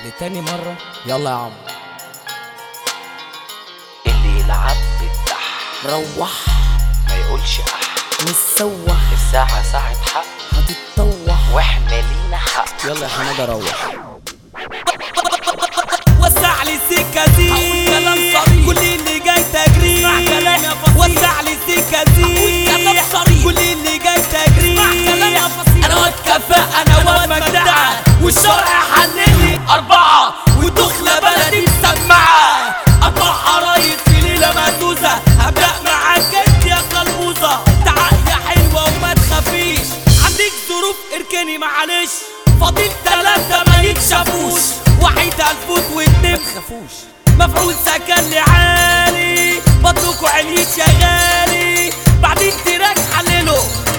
لتاني مرة يلا يا عم اللي يلعب بالدح روح ما يقولش اح نسوح الساعة ساعة حق هتتطوح واحنا لينا حق يلا يا حمادة روح وسع لي السكة دي كلام صريح كل اللي جاي تجري اسمع كلام يا فصيح وسع لي السكة دي كلام صريح كل اللي جاي تجري اسمع كلام يا فصيح انا واد كفاء انا واد مجدعة والشرع حللي أربعة ودخلة بلدي مسمعة أربع عرايس في ليلة مهزوزة هبدأ معاك انت يا قلبوزة تعال يا حلوة وما تخافيش عندك ظروف اركني معلش فاضل تلاتة ما يتشافوش واحد هنفوت واتنين تخافوش مفعول سكن لي عالي بطلكوا عليك يا غالي بعدين تراك حللوا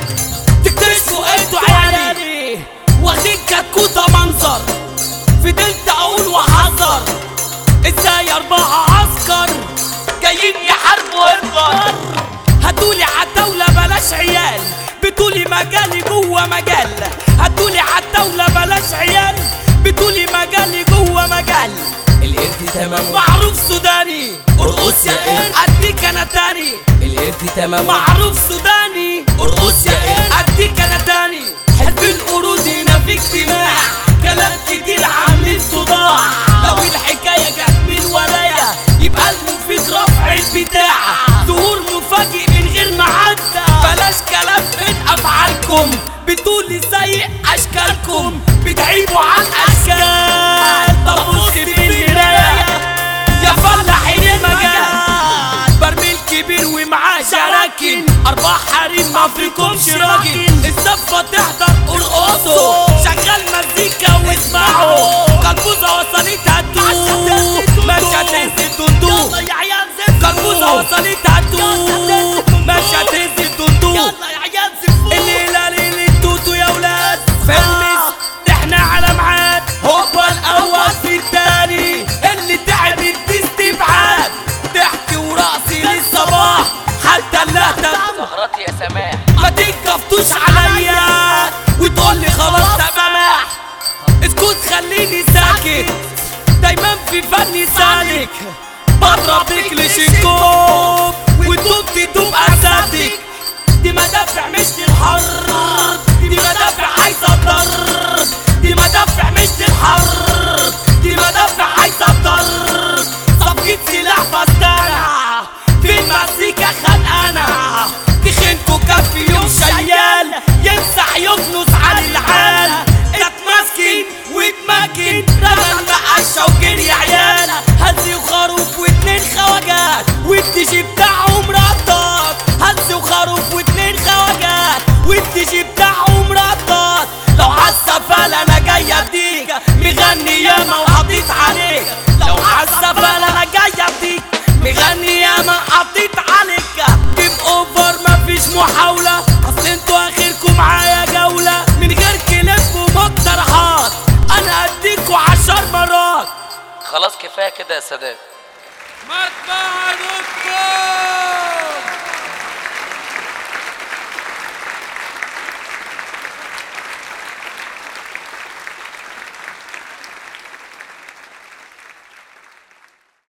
تكتشفوا انتوا عيالي واخدين كتكوتة منظر فضلت اقول وحذر ازاي اربعة عسكر جايين يحاربوا انفر هاتولي عالدولة بلاش عيال بتقولي مجالي جوه مجال هاتولي عالدولة بلاش عيال بتقولي مجالي جوه مجال القرد تمام معروف سوداني ارقص يا قرد اديك انا تاني القرد تمام معروف سوداني ارقص يا قرد اديك انا تاني حزب القرود هنا في اجتماع كلام كتير عاملين صداع لو الحكايه جت من ورايا يبقى المفيد رفع البتاع ظهور مفاجئ من غير ميعاد بلاش كلام فين افعالكم بتقولي سيء اشكالكم بتعيبوا عن اشكال طب بص في المرايه يا فلاحين المجال برميل كبير ومعاه شراكن اربع حريم ما فيكمش راجل الزفه تحضر ارقصوا شغال مزيكا واسمعوا كربوزه وصلت هتدوب ماشي هتنزل دندوب يلا يا عيال زفوا كربوزه وصلت هتدوب ماشي هتنزل دندوب يلا يا عيال زفوا الليله ليله توتو يا ولاد فيلم احنا على ميعاد هوبا الاول في التاني اللي تعب الديست بعاد ضحك ورقصي للصباح حتى اللهتة سهرات يا سماح ما تنكفتوش عليا وتقول لي خلاص سماح اسكت خليني ساكت دايما في فني سالك بضرب رجل شيكوب وتدوب تدوب اساتك دي مدافع مش للحر دي مدافع عايزه الضر دي مدافع مش للحر دي مدافع عايزه الضر صفقة سلاح فستانة في المزيكا خانقانة تخنكوا كف يوم شيال يمسح يكنس على العال اتمسكن واتمكن رمى المقشة وجري عيال هزي وخروف واتنين خواجات والتيجي بتاعهم رطات هزي وخروف واتنين خواجات والتيجي بتاعهم رطات لو عالسفال انا جاي اديك مغني ياما وحطيت عليك لو عالسفال انا جاي اديك مغني ياما حطيت عليك جيم اوفر مفيش محاولة اصل انتوا اخركم معايا جولة من غير كلام ومقترحات انا اديكوا عشر مرات خلاص كفاية كده يا سادات مدفع